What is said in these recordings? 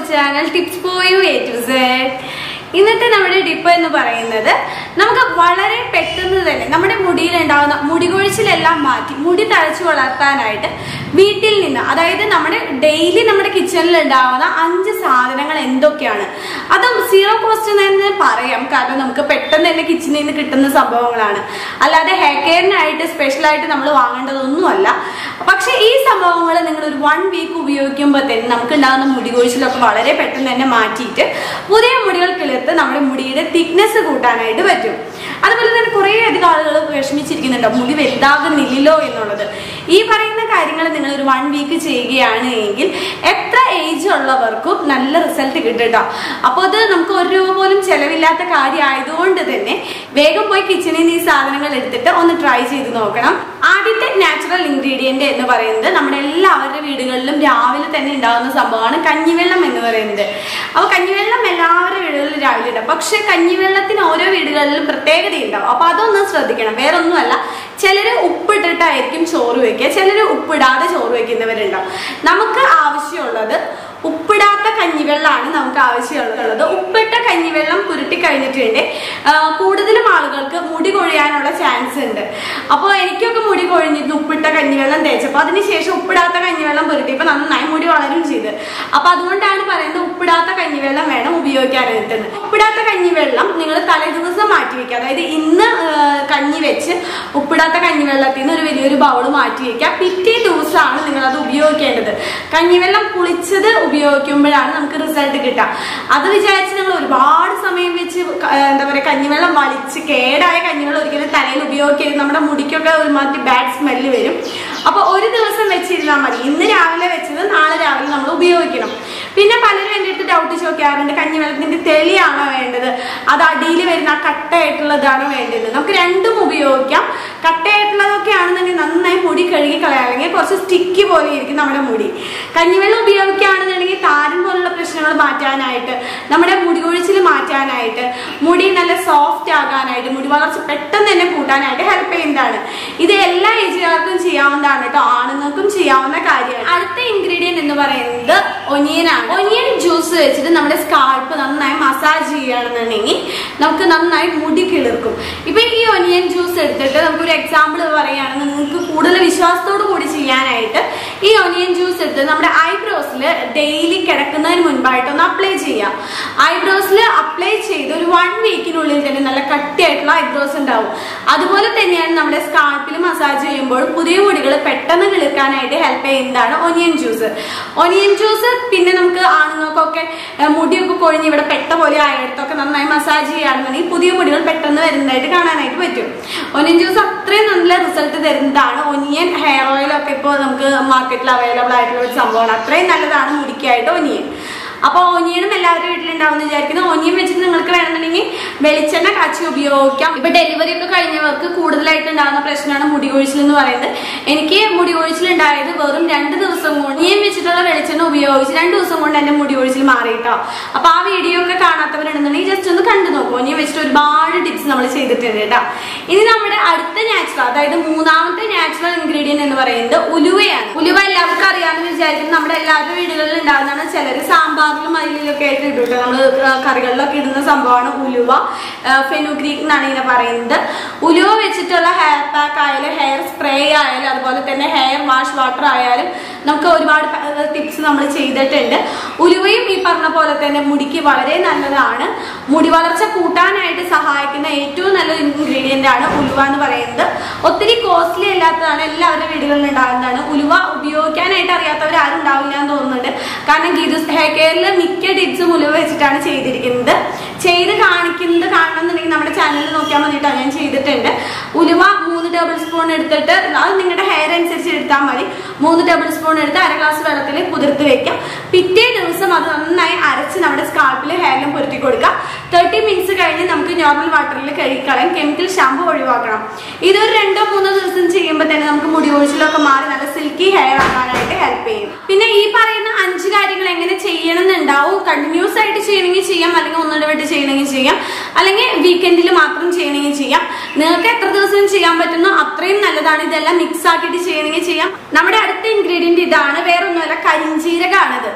Channel tips for you A to Z ഇന്നത്തെ നമ്മുടെ tip എന്ന് പറയുന്നത് നമുക്ക് വളരെ പെട്ടെന്ന് തന്നെ നമ്മുടെ മുടിയിലുണ്ടാകുന്ന മുടികൊഴിച്ചിലെല്ലാം മാറ്റി മുടി തഴച്ചു വളർത്താനായിട്ട് വീട്ടിൽ നിന്ന് അതായത് നമ്മുടെ ഡെയിലി നമ്മുടെ കിച്ചണിൽ ഉണ്ടാകുന്ന അഞ്ച് സാധനങ്ങൾ എന്തൊക്കെയാണ് അതും സീറോ കോസ്റ്റ് എന്ന് തന്നെ പറയാം കാരണം നമുക്ക് പെട്ടെന്ന് തന്നെ കിച്ചണിൽ നിന്ന് കിട്ടുന്ന സംഭവങ്ങളാണ് അല്ലാതെ ഹെയർ കെയറിനായിട്ട് സ്പെഷ്യലായിട്ട് നമ്മൾ വാങ്ങേണ്ടതൊന്നുമല്ല പക്ഷെ ഈ സംഭവങ്ങൾ നിങ്ങൾ ഒരു വൺ വീക്ക് ഉപയോഗിക്കുമ്പോൾ തന്നെ നമുക്ക് ഉണ്ടാകുന്ന മുടി കൊഴിച്ചിലൊക്കെ വളരെ പെട്ടെന്ന് തന്നെ മാറ്റിയിട്ട് പുതിയ മുടികൾ കിളിർത്ത് നമ്മുടെ മുടിയുടെ തിക്നെസ് കൂട്ടാനായിട്ട് പറ്റും അതുപോലെ തന്നെ കുറേ അധികം ആളുകൾ വിഷമിച്ചിരിക്കുന്നുണ്ടോ മുടി വലുതാകുന്നില്ലല്ലോ എന്നുള്ളത് ഈ പറയുന്ന കാര്യങ്ങൾ നിങ്ങൾ ഒരു വൺ വീക്ക് ചെയ്യുകയാണ് എങ്കിൽ എത്ര ഏജ് ഉള്ളവർക്കും നല്ല റിസൾട്ട് കിട്ടും കേട്ടോ അപ്പോൾ അത് നമുക്ക് ഒരു രൂപ പോലും ചെലവില്ലാത്ത കാര്യമായതുകൊണ്ട് തന്നെ വേഗം പോയി കിച്ചണിൽ നിന്ന് ഈ സാധനങ്ങൾ എടുത്തിട്ട് ഒന്ന് ട്രൈ ചെയ്ത് നോക്കണം ആദ്യത്തെ നാച്ചുറൽ ഇൻഗ്രീഡിയന്റ് എന്ന് പറയുന്നത് നമ്മുടെ എല്ലാവരുടെ വീടുകളിലും രാവിലെ തന്നെ ഉണ്ടാകുന്ന സംഭവമാണ് കഞ്ഞിവെള്ളം എന്ന് പറയുന്നത് അപ്പോൾ കഞ്ഞിവെള്ളം എല്ലാവരുടെ വീടുകളിലും രാവിലെ ഉണ്ടാവും പക്ഷെ കഞ്ഞിവെള്ളത്തിന് ഓരോ വീടുകളിലും പ്രത്യേകതയുണ്ടാവും അപ്പൊ അതൊന്ന് ശ്രദ്ധിക്കണം വേറെ ഒന്നുമല്ല ചിലര് ഉപ്പിട്ടിട്ടായിരിക്കും ചോറ് വെക്കുക ചിലര് ഉപ്പിടാതെ ചോറ് വെക്കുന്നവരുണ്ടാവും നമുക്ക് ആവശ്യമുള്ളത് ഉപ്പിടാത്ത കഞ്ഞിവെള്ളമാണ് നമുക്ക് ആവശ്യമുള്ളത് ഉപ്പിട്ട കഞ്ഞിവെള്ളം പുരുട്ടി കഴിഞ്ഞിട്ടുണ്ട് ആ, കൂടുതലും ആളുകൾക്ക് മുടി കൊഴിയാനുള്ള ചാൻസ് ഉണ്ട് അപ്പോൾ എനിക്കൊക്കെ മുടി കൊഴിഞ്ഞിരുന്നു ഉപ്പിട്ട കഞ്ഞിവെള്ളം തേച്ചപ്പോൾ അതിനുശേഷം ഉപ്പിടാത്ത കഞ്ഞിവെള്ളം പുരട്ടിയപ്പോൾ നന്നായി മുടി വളരും ചെയ്ത് അപ്പൊ അതുകൊണ്ടാണ് പറയുന്നത് ഉപ്പിടാത്ത കഞ്ഞിവെള്ളം വേണം ഉപയോഗിക്കാനായിട്ട് ഉപ്പിടാത്ത കഞ്ഞിവെള്ളം നിങ്ങൾ തലേ ദിവസം മാറ്റി വെക്കുക അതായത് ഇന്ന് ആ, കഞ്ഞി വെച്ച് ഉപ്പിടാത്ത കഞ്ഞിവെള്ളത്തിൽ നിന്ന് ഒരു വലിയൊരു ബൗള് മാറ്റി വെക്കുക പിറ്റേ ദിവസമാണ് നിങ്ങൾ അത് ഉപയോഗിക്കേണ്ടത് കഞ്ഞിവെള്ളം പുളിച്ചത് ഉപയോഗിക്കുമ്പോഴാണ് നമുക്ക് റിസൾട്ട് കിട്ടുക അത് വിചാരിച്ച് നിങ്ങൾ ഒരുപാട് സമയം വെച്ച് ക- ആ, എന്താ പറയുക കഞ്ഞിവെള്ളം വലിച്ച് കേടായ കഞ്ഞിവെള്ളം ഒരിക്കലും തലയിൽ ഉപയോഗിക്കരുത് നമ്മുടെ മുടിക്കൊക്കെ ഒരുമാതിരി ബാഡ് സ്മെല്ല് വരും അപ്പൊ ഒരു ദിവസം വെച്ചിരുന്നാൽ മതി ഇന്ന് രാവിലെ വെച്ചത് നാളെ രാവിലെ നമ്മൾ ഉപയോഗിക്കണം പിന്നെ പലരും എൻ്റെ അടുത്ത് ഡൗട്ട് ചോദിക്കാറുണ്ട് കഞ്ഞിവെള്ളത്തിന്റെ തെളിയാണോ വേണ്ടത് അത് അടിയിൽ വരുന്ന ആ കട്ടയായിട്ടുള്ളതാണോ വേണ്ടത് നമുക്ക് രണ്ടും ഉപയോഗിക്കാം കട്ടയായിട്ടുള്ളതൊക്കെ ആണെന്നുണ്ടെങ്കിൽ നന്നായി മുടി കഴുകി കളയാം അല്ലെങ്കിൽ കുറച്ച് സ്റ്റിക്കി പോലെ ഇരിക്കും നമ്മുടെ മുടി കഞ്ഞിവെള്ളം ഉപയോഗിക്കുകയാണെന്നുണ്ടെങ്കിൽ താരൻ പോലുള്ള പ്രശ്നങ്ങൾ മാറ്റാനായിട്ട് നമ്മുടെ മുടി കൊഴിച്ചിൽ മാറ്റാനായിട്ട് മുടി നല്ല സോഫ്റ്റ് ആകാനായിട്ട് മുടി വളർച്ച പെട്ടെന്ന് തന്നെ കൂട്ടാനായിട്ട് ഹെൽപ്പ് ചെയ്യുന്നതാണ് ഇത് എല്ലാ ഏജുകാർക്കും ചെയ്യാവുന്നതാണ് കേട്ടോ ആണുങ്ങൾക്കും ചെയ്യാവുന്ന കാര്യമാണ് അടുത്ത ഇൻഗ്രീഡിയന്റ് എന്ന് പറയുന്നത് ഒനിയനാണ് ഒനിയൻ ജ്യൂസ് വെച്ചിട്ട് നമ്മുടെ സ്കാൾപ്പ് നന്നായി മസാജ് ചെയ്യുകയാണെന്നുണ്ടെങ്കിൽ നമുക്ക് നന്നായി മുടി കിളിർക്കും ഇപ്പൊ ഈ ഒനിയൻ ജ്യൂസ് എടുത്തിട്ട് നമുക്കൊരു എക്സാമ്പിൾ പറയുകയാണെങ്കിൽ നിങ്ങൾക്ക് കൂടുതൽ വിശ്വാസത്തോടു കൂടി ചെയ്യാനായിട്ട് ഈ ഒനിയൻ ജ്യൂസ് എടുത്ത് നമ്മുടെ ഐബ്രോസിൽ ഡെയിലി കിടക്കുന്നതിന് മുൻപായിട്ട് ഒന്ന് അപ്ലൈ ചെയ്യാം ഐബ്രോസിൽ അപ്ലൈ ചെയ്ത് ഒരു വൺ വീക്കിനുള്ളിൽ തന്നെ നല്ല കട്ടിയായിട്ടുള്ള ഐബ്രോസ് ഉണ്ടാവും അതുപോലെ തന്നെയാണ് നമ്മുടെ സ്കാൾപ്പിൽ മസാജ് ചെയ്യുമ്പോൾ പുതിയ മുടികൾ പെട്ടെന്ന് കിളിർക്കാനായിട്ട് ഹെൽപ്പ് ചെയ്യുന്നതാണ് ഒനിയൻ ജ്യൂസ് ഒനിയൻ ജ്യൂസ് പിന്നെ നമുക്ക് ആണുങ്ങൾക്കൊക്കെ ഏഹ്, മുടിയൊക്കെ കൊഴിഞ്ഞ് ഇവിടെ പെട്ട പോലെ ആയിടത്തൊക്കെ നന്നായി മസാജ് ചെയ്യുകയാണെന്നുണ്ടെങ്കിൽ പുതിയ മുടികൾ പെട്ടെന്ന് വരുന്നതായിട്ട് കാണാനായിട്ട് പറ്റും ഒനിയൻ ജ്യൂസ് അത്രയും നല്ല റിസൾട്ട് തരുന്നതാണ് ഒനിയൻ ഹെയർ ഓയിൽ ഒക്കെ ഇപ്പോൾ നമുക്ക് മാർക്കറ്റിൽ അവൈലബിൾ ആയിട്ടുള്ള ഒരു സംഭവമാണ് അത്രയും നല്ലതാണ് മുടിക്കായിട്ട് ഒനിയൻ അപ്പോൾ ഒനിയനും എല്ലാവരുടെ വീട്ടിലുണ്ടാവും വിചാരിക്കുന്നു ഒനിയൻ വെച്ചിട്ട് നിങ്ങൾക്ക് വേണമെന്നുണ്ടെങ്കിൽ വെളിച്ചെണ്ണ കാച്ചി ഉപയോഗിക്കാം ഇപ്പൊ ഡെലിവറി ഒക്കെ കഴിഞ്ഞവർക്ക് കൂടുതലായിട്ട് ഉണ്ടാകുന്ന പ്രശ്നമാണ് മുടി കൊഴിച്ചിൽ എന്ന് പറയുന്നത് എനിക്ക് മുടി കൊഴിച്ചിൽ ഉണ്ടായത് വെറും രണ്ട് ദിവസം കൊണ്ട് ഒനിയൻ വെച്ചിട്ടുള്ള വെളിച്ചെണ്ണ ഉപയോഗിച്ച് രണ്ട് ദിവസം കൊണ്ട് എന്റെ മുടി കൊഴിച്ചിൽ മാറിയിട്ടോ അപ്പൊ ആ വീഡിയോ ഒക്കെ കാണാത്തവരുണ്ടെന്നുണ്ടെങ്കിൽ ജസ്റ്റ് ഒന്ന് കണ്ടു നോക്കൂ ഒനിയൻ വെച്ചിട്ട് ഒരുപാട് ടിപ്സ് നമ്മൾ ചെയ്തിട്ടുണ്ട് കേട്ടോ ഇനി നമ്മുടെ അടുത്ത നാച്ചുറൽ അതായത് മൂന്നാമത്തെ നാച്ചുറൽ ഇൻഗ്രീഡിയന്റ് എന്ന് പറയുന്നത് ഉലുവയാണ് ഉലുവ എല്ലാവർക്കും അറിയാമെന്ന് വിചാരിക്കും നമ്മുടെ എല്ലാവരുടെ വീടുകളിൽ ഉണ്ടാകുന്നതാണ് ചിലർ സാമ്പാറിലും അതിലൊക്കെ ആയിട്ട് ഇടും കേട്ടോ നമ്മൾ കറികളിലൊക്കെ ഇടുന്ന സംഭവമാണ് ഉലുവ ഫെനുഗ്രീക്ക് എന്നാണ് ഇതിനെ പറയുന്നത് ഉലുവ വെച്ചിട്ടുള്ള ഹെയർ പാക്ക് ആയാലും ഹെയർ സ്പ്രേ ആയാലും അതുപോലെ തന്നെ ഹെയർ വാഷ് വാട്ടർ ആയാലും നമുക്ക് ഒരുപാട് ടിപ്സ് നമ്മൾ ചെയ്തിട്ടുണ്ട് ഉലുവയും ഈ പറഞ്ഞ പോലെ തന്നെ മുടിക്ക് വളരെ നല്ലതാണ് മുടി വളർച്ച കൂട്ടാനായിട്ട് സഹായിക്കുന്ന ഏറ്റവും നല്ലൊരു ഇൻഗ്രീഡിയന്റ് ആണ് ഉലുവ എന്ന് പറയുന്നത് ഒത്തിരി കോസ്റ്റ്ലി അല്ലാത്തതാണ് എല്ലാവരുടെ വീടുകളിൽ ഉണ്ടാകുന്നതാണ് ഉലുവ ഉപയോഗിക്കാനായിട്ട് അറിയാത്തവർ ആരും ഉണ്ടാവില്ല എന്ന് തോന്നുന്നുണ്ട് കാരണം ഗീതുസ് ഹെയർ കെയറിൽ മിക്ക ടിപ്സും ഉലുവ വെച്ചിട്ടാണ് ചെയ്തിരിക്കുന്നത് ചെയ്ത് കാണിക്കുന്നത് കാണണം എന്നുണ്ടെങ്കിൽ നമ്മുടെ ചാനലിൽ നോക്കിയാൽ മതിട്ടോ ഞാൻ ചെയ്തിട്ടുണ്ട് ഉലുവ മൂന്ന് ടേബിൾ സ്പൂൺ എടുത്തിട്ട് അത് നിങ്ങളുടെ ഹെയർ അനുസരിച്ച് എടുത്താൽ മതി മൂന്ന് ടേബിൾ സ്പൂൺ എടുത്ത് അര ഗ്ലാസ് വെള്ളത്തിൽ കുതിർത്ത് വെക്കാം പിറ്റേ ദിവസം അത് നന്നായി അരച്ച് നമ്മുടെ സ്കാൾപ്പിൽ ഹെയറിലും പുരട്ടി കൊടുക്കുക തേർട്ടി മിനിറ്റ്സ് കഴിഞ്ഞ് നമുക്ക് നോർമൽ വാട്ടറിൽ കഴുകിക്കളയാം കെമിക്കൽ ഷാമ്പു ഒഴിവാക്കണം ഇതൊരു രണ്ടോ മൂന്നോ ദിവസം ചെയ്യുമ്പോൾ തന്നെ നമുക്ക് മുടി ഒഴിച്ചിലൊക്കെ മാറി നല്ല സിൽക്കി ഹെയർ ആക്കാനായിട്ട് ഹെൽപ്പ് ചെയ്യും പിന്നെ ഈ പറയുന്ന അഞ്ച് കാര്യങ്ങൾ എങ്ങനെ ചെയ്യണം എന്നുണ്ടാവും കണ്ടിന്യൂസ് ആയിട്ട് ചെയ്യണമെങ്കിൽ ചെയ്യാം അല്ലെങ്കിൽ ഒന്നിടവിട്ട് ചെയ്യണമെങ്കിൽ ചെയ്യാം അല്ലെങ്കിൽ വീക്കെൻഡിൽ മാത്രം ചെയ്യണമെങ്കിൽ ചെയ്യാം നിങ്ങൾക്ക് എത്ര ദിവസം ചെയ്യാൻ പറ്റുന്നോ അത്രയും നല്ലതാണ് ഇതെല്ലാം മിക്സ് ആക്കിയിട്ട് ചെയ്യണമെങ്കിൽ ചെയ്യാം നമ്മുടെ അടുത്ത ഇൻഗ്രീഡിയന്റ് ഇതാണ് വേറെ ഒന്നുമല്ല കരിഞ്ചീരകമാണിത്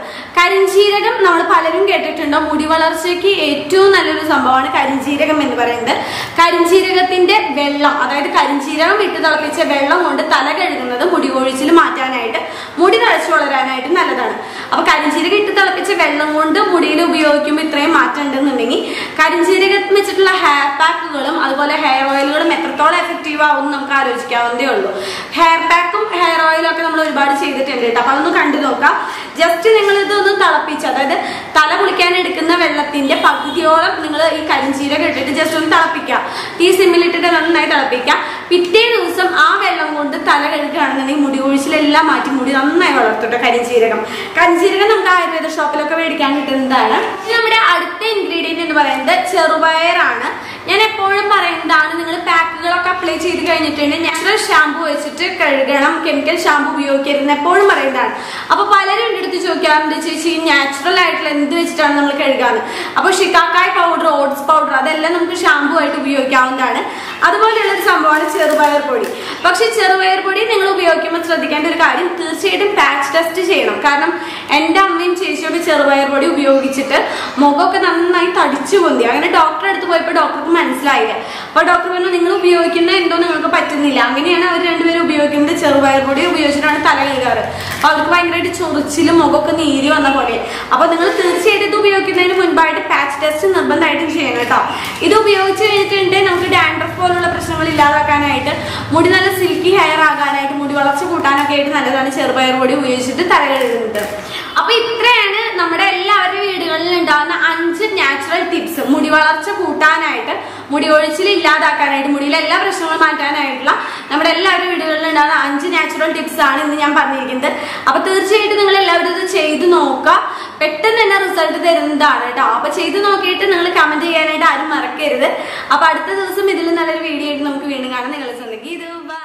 കരിഞ്ജീരകം നമ്മൾ പലരും കേട്ടിട്ടുണ്ടോ മുടി വളർച്ചയ്ക്ക് ഏറ്റവും നല്ലൊരു സംഭവമാണ് കരിഞ്ജീരകം എന്ന് പറയുന്നത് കരിഞ്ജീരകത്തിന്റെ വെള്ളം അതായത് കരിഞ്ജീരകം ഇട്ട് തിളപ്പിച്ച വെള്ളം കൊണ്ട് തല കഴുകുന്നത് മുടി കൊഴിച്ചിൽ മാറ്റാനായിട്ട് മുടി തഴച്ചു വളരാനായിട്ട് നല്ലതാണ് അപ്പൊ കരിഞ്ജീരകം ഇട്ട് തിളപ്പിച്ച വെള്ളം കൊണ്ട് മുടിയിൽ ഉപയോഗിക്കുമ്പോൾ ഇത്രയും മാറ്റം ഉണ്ടെന്നുണ്ടെങ്കിൽ കരിഞ്ജീരകം വെച്ചിട്ടുള്ള ഹെയർ പാക്കുകളും അതുപോലെ ഹെയർ ഓയിലുകളും എത്രത്തോളം എഫക്റ്റീവ് ആവും എന്ന് നമുക്ക് ആലോചിക്കാവുന്നതേ ഉള്ളൂ ഹെയർ പാക്കും ഹെയർ ഓയിലും ഒക്കെ നമ്മൾ ഒരുപാട് ചെയ്തിട്ടുണ്ട് കേട്ടോ അപ്പൊ അതൊന്ന് കണ്ടു നോക്കാം ജസ്റ്റ് നിങ്ങൾ ഇതൊന്ന് തിളപ്പിച്ച് അതായത് തല കുളിക്കാൻ എടുക്കുന്ന വെള്ളത്തിന്റെ പകുതിയോളം നിങ്ങൾ ഈ കരിഞ്ചീരകം ഇട്ടിട്ട് ജസ്റ്റ് ഒന്ന് തിളപ്പിക്കുക തീ സിമ്മിലിട്ടിട്ട് നന്നായി തിളപ്പിക്കുക പിറ്റേ ദിവസം ആ വെള്ളം കൊണ്ട് തല കഴുകുകയാണെന്നുണ്ടെങ്കിൽ മുടി കൊഴിച്ചിലെല്ലാം മാറ്റി മുടി നന്നായി വളർത്തുട്ടോ കരിഞ്ചീരകം കരിഞ്ചീരകം നമുക്ക് ആയുർവേദ ഷോപ്പിലൊക്കെ മേടിക്കാൻ കിട്ടുന്നതാണ് ഇനി നമ്മുടെ അടുത്ത ഇൻഗ്രീഡിയന്റ് എന്ന് പറയുന്നത് ചെറുപയറാണ് ഞാൻ എപ്പോഴും പറയുന്നതാണ് നിങ്ങൾ പാക്കുകളൊക്കെ അപ്ലൈ ചെയ്ത് കഴിഞ്ഞിട്ടുണ്ട് നാച്ചുറൽ ഷാമ്പു വെച്ചിട്ട് കഴുകണം കെമിക്കൽ ഷാമ്പു ഉപയോഗിക്കരുത് എപ്പോഴും പറയുന്നതാണ് അപ്പൊ പലരും എൻ്റെ അടുത്ത് ചോദിക്കാറുണ്ട് ചേച്ചി നാച്ചുറൽ ആയിട്ടുള്ള എന്ത് വെച്ചിട്ടാണ് നമ്മൾ കഴുകാന്ന് അപ്പൊ ഷിക്കാക്കായ് പൗഡർ ഓട്സ് പൗഡർ അതെല്ലാം നമുക്ക് ഷാമ്പു ആയിട്ട് ഉപയോഗിക്കാവുന്നതാണ് അതുപോലെയുള്ള ഒരു സംഭവമാണ് ചെറുപയർ പൊടി പക്ഷെ ചെറുപയർ പൊടി നിങ്ങൾ ഉപയോഗിക്കുമ്പോൾ ശ്രദ്ധിക്കേണ്ട ഒരു കാര്യം തീർച്ചയായിട്ടും പാച്ച് ടെസ്റ്റ് ചെയ്യണം കാരണം എൻ്റെ അമ്മയും ചേച്ചിയൊക്കെ ചെറുപയർ പൊടി ഉപയോഗിച്ചിട്ട് മുഖമൊക്കെ നന്നായി തടിച്ചു പൊന്തി അങ്ങനെ ഡോക്ടറെ അടുത്ത് പോയപ്പോൾ ഡോക്ടർക്ക് മനസ്സിലായില്ല അപ്പൊ ഡോക്ടർ പറഞ്ഞു നിങ്ങൾ ഉപയോഗിക്കുന്ന എന്തോ നിങ്ങൾക്ക് പറ്റുന്നില്ല അങ്ങനെയാണ് അവർ രണ്ടുപേരും ഉപയോഗിക്കുന്നത് ചെറുപയർ പൊടി ഉപയോഗിച്ചിട്ടാണ് തല കഴുകാറ് അപ്പൊ അവർക്ക് ഭയങ്കരമായിട്ട് ചൊറിച്ചിലും മുഖമൊക്കെ നീരി വന്ന പോലെ അപ്പൊ നിങ്ങൾ തീർച്ചയായിട്ടും ഇത് ഉപയോഗിക്കുന്നതിന് മുൻപായിട്ട് പാച്ച് ടെസ്റ്റ് നിർബന്ധമായിട്ടും ചെയ്യണം കേട്ടോ ഇത് ഉപയോഗിച്ച് കഴിഞ്ഞിട്ടുണ്ടെങ്കിൽ നമുക്ക് ഡാൻഡ്രഫ് പോലുള്ള പ്രശ്നങ്ങൾ ഇല്ലാതാക്കാനായിട്ട് മുടി നല്ല സിൽക്കി ഹെയർ ആകാനായിട്ട് മുടി വളർച്ച കൂട്ടാനൊക്കെ ആയിട്ട് നല്ലതാണ് ചെറുപയർ പൊടി ഉപയോഗിച്ചിട്ട് തല കഴുകുന്നത് അപ്പൊ ഇത്രയാണ് നമ്മുടെ എല്ലാവരുടെയും വീടുകളിൽ ഉണ്ടാകുന്ന അഞ്ച് നാച്ചുറൽ ടിപ്സ് മുടി വളർച്ച കൂട്ടാനായിട്ട് മുടി ഒഴിച്ചിൽ ഇല്ലാതാക്കാനായിട്ട് മുടിയിലെ എല്ലാ പ്രശ്നങ്ങളും മാറ്റാനായിട്ടുള്ള നമ്മുടെ എല്ലാവരുടെ വീടുകളിൽ ഉണ്ടാകുന്ന അഞ്ച് നാച്ചുറൽ ടിപ്സ് ആണ് ഇന്ന് ഞാൻ പറഞ്ഞിരിക്കുന്നത് അപ്പൊ തീർച്ചയായിട്ടും നിങ്ങൾ എല്ലാവരും ഇത് ചെയ്ത് നോക്കുക പെട്ടെന്ന് തന്നെ റിസൾട്ട് തരുന്നതാണ് കേട്ടോ അപ്പൊ ചെയ്ത് നോക്കിയിട്ട് നിങ്ങൾ കമന്റ് ചെയ്യാനായിട്ട് ആരും മറക്കരുത് അപ്പൊ അടുത്ത ദിവസം ഇതിൽ നല്ലൊരു വീഡിയോ ആയിട്ട് നമുക്ക് വീണ്ടും കാണാം നിങ്ങൾ ശ്രദ്ധിക്കുക ഇത് bye.